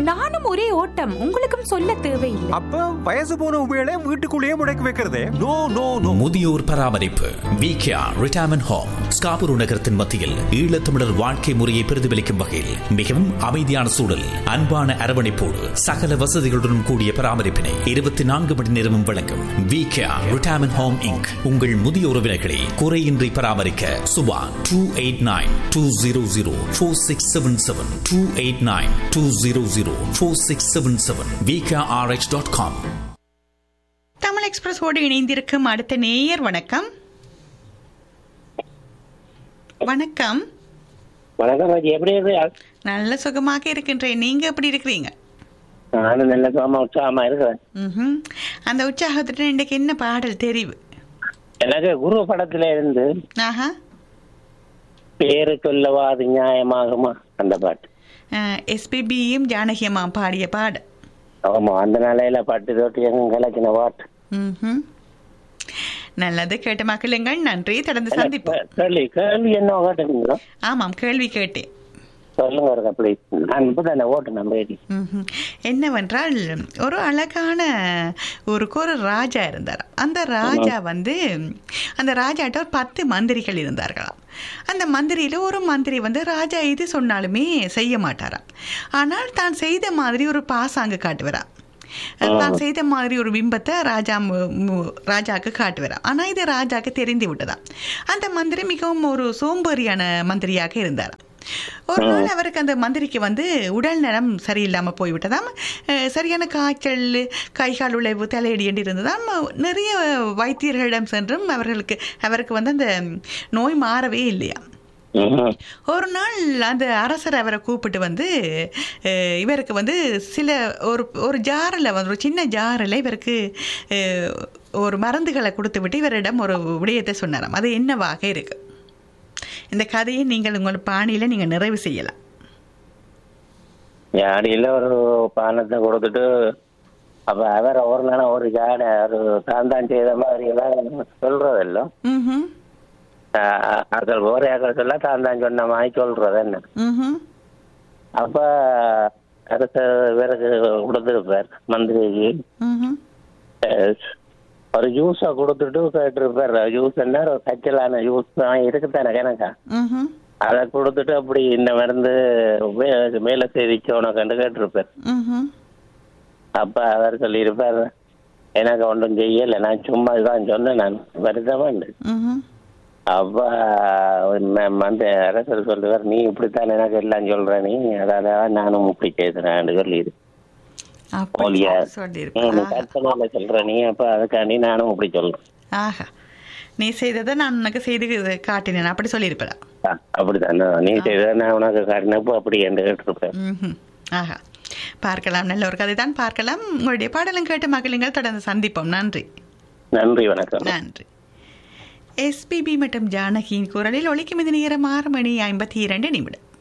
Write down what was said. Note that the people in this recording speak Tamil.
நானும் ஒரே ஓட்டம் உங்களுக்கும் சொல்ல தேவையில்லை அப்ப வயசு போன உபயோக வீட்டுக்குள்ளேயே முடக்கி வைக்கிறதே நோ நோ நோ முதியோர் பராமரிப்பு விகேஆர் ரிட்டையர்மெண்ட் ஹோம் ஸ்காபூர் நகரத்தின் மத்தியில் ஈழத்தமிழர் வாழ்க்கை முறையை பிரதிபலிக்கும் வகையில் மிகவும் அமைதியான சூழல் அன்பான அரவணைப்போடு சகல வசதிகளுடன் கூடிய பராமரிப்பினை இருபத்தி நான்கு மணி நேரமும் வழங்கும் விகேஆர் ரிட்டையர்மெண்ட் ஹோம் இங்க் உங்கள் முதிய உறவினர்களை குறையின்றி பராமரிக்க Subha two eight nine two zero zero four six seven seven two eight nine two zero zero four six seven seven VKRH dot com Tamil எக்ஸ்பிரஸோடு இணைந்திருக்கும் அடுத்த நேயர் வணக்கம் வணக்கம் வணக்கம் ராஜி எப்படி இருக்கு நல்ல சுகமாக இருக்கின்றேன் நீங்க எப்படி இருக்கிறீங்க நானும் நல்ல சுகமா உற்சாகமா இருக்கிறேன் ம்ஹும். அந்த உற்சாகத்துடன் இன்றைக்கு என்ன பாடல் தெரிவு எனக்கு குரு படத்துல இருந்து ஆஹா பேரு சொல்லவா அது நியாயமாகுமா அந்த பாட்டு எஸ்பிபியும் ஜானகியம்மா பாடிய பாடல் ஆமா அந்த நிலையில பாட்டு தொட்டு எங்க கலக்கின பாட்டு ம்ஹும். நல்லது கேட்ட மக்களுங்கள் நன்றி தொடர்ந்து சந்திப்போம் கேள்வி கேள்வி என்ன கேட்டுங்களோ ஆமாம் கேள்வி கேட்டேன் சொல்லுங்க ஒரு ப்ளீஸ் நான் இப்பதானே ஓட்டு நம்ம ஏடி ம்ஹும். என்னவென்றால் ஒரு அழகான ஒரு ஒரு ராஜா இருந்தார் அந்த ராஜா வந்து அந்த ராஜாட்ட ஒரு பத்து மந்திரிகள் இருந்தார்களாம் அந்த மந்திரியில ஒரு மந்திரி வந்து ராஜா இது சொன்னாலுமே செய்ய மாட்டாராம் ஆனால் தான் செய்த மாதிரி ஒரு பாசாங்கு காட்டுவாராம் தான் செய்த மாதிரி ஒரு பிம்பத்தை ராஜா மு- மு- ராஜாக்கு காட்டுவாராம் ஆனா இது ராஜாக்கு தெரிந்து விட்டதாம் அந்த மந்திரி மிகவும் ஒரு சோம்பேறியான மந்திரியாக இருந்தார் ஒரு நாள் அவருக்கு அந்த மந்திரிக்கு வந்து உடல் நலம் சரியில்லாமல் போய்விட்டதாம் அஹ் சரியான காய்ச்சல் கைகால் உழைவு தலையடி என்று இருந்ததாம் நிறைய வைத்தியர்களிடம் சென்றும் அவர்களுக்கு அவருக்கு வந்து அந்த நோய் மாறவே இல்லையா ஒரு நாள் அந்த அரசர் அவரை கூப்பிட்டு வந்து அஹ், இவருக்கு வந்து சில ஒரு ஒரு ஜாரில் வந்து ஒரு சின்ன ஜாரில் இவருக்கு அஹ், ஒரு மருந்துகளை கொடுத்து விட்டு இவரிடம் ஒரு விடயத்தை சொன்னாராம் அது என்னவாக இருக்கு இந்த கதையை நீங்கள் உங்கள் பாணியில் நீங்கள் நிறைவு செய்யலாம் ஜாடியில ஒரு பானத்தை கொடுத்துட்டு அப்ப அவர் ஒரு நாள் ஒரு ஜாடை ஒரு தான் தான் செய்த மாதிரி எல்லாம் சொல்றதெல்லாம் ம்ஹும். ஆக்கள் ஒரே ஆக்கள் சொல்ல தான் தான் சொன்ன மாதிரி சொல்றது என்ன ம்ஹும். அப்ப அடுத்த பேருக்கு கொடுத்துருப்பார் மந்திரிக்கு ம்ஹும். அஹ், ஒரு ஜூஸை கொடுத்துட்டு கேட்டிருப்பார் ஜூஸ் என்ன ஒரு கச்சலான ஜூஸ் தான் இருக்குத்தானே கணக்கா ம்ஹும். அதை கொடுத்துட்டு அப்படி இந்த மருந்து மே- மேல செய்திச்சு உனக்கு கேட்டிருப்பார் ம்ஹும். அப்ப அவர் சொல்லியிருப்பார் எனக்கு ஒன்றும் செய்யல நான் சும்மா தான் சொன்னேன் நான் வருத்தமா இல்லை ம்ஹும். அப்ப ம- மந்த அரசர் சொல்லுவார் நீ இப்படித்தான் எனக்கு எல்லாம் சொல்ற நீ அதால நானும் இப்படி செய்தேன் சொல்லிடு அப்படி ஓலியா சொல்லியிருப்பார். ஆஹா. கற்பனையில சொல்ற நீ அப்ப அதுக்காண்டி நானும் இப்படி சொல்றேன் ஆஹா நீ செய்ததை நான் உனக்கு செய்து காட்டினேன் அப்படி சொல்லியிருப்பேன் ஆ, அப்படித்தானே நீ செய்த நான் உனக்கு காட்டினப்போ அப்படி என்று கேட்டிருப்பேன் ம்ஹும். ஆஹா பார்க்கலாம் நல்ல ஒரு கதை தான் பார்க்கலாம் உங்களுடைய பாடலும் கேட்டு மகளுங்கள் தொடர்ந்து சந்திப்போம் நன்றி நன்றி வணக்கம் நன்றி எஸ்பிபி மற்றும் ஜானகியின் குரலில் ஒலிக்கும் இந்த நேரம் ஆறு மணி ஐம்பத்தி இரண்டு நிமிடம்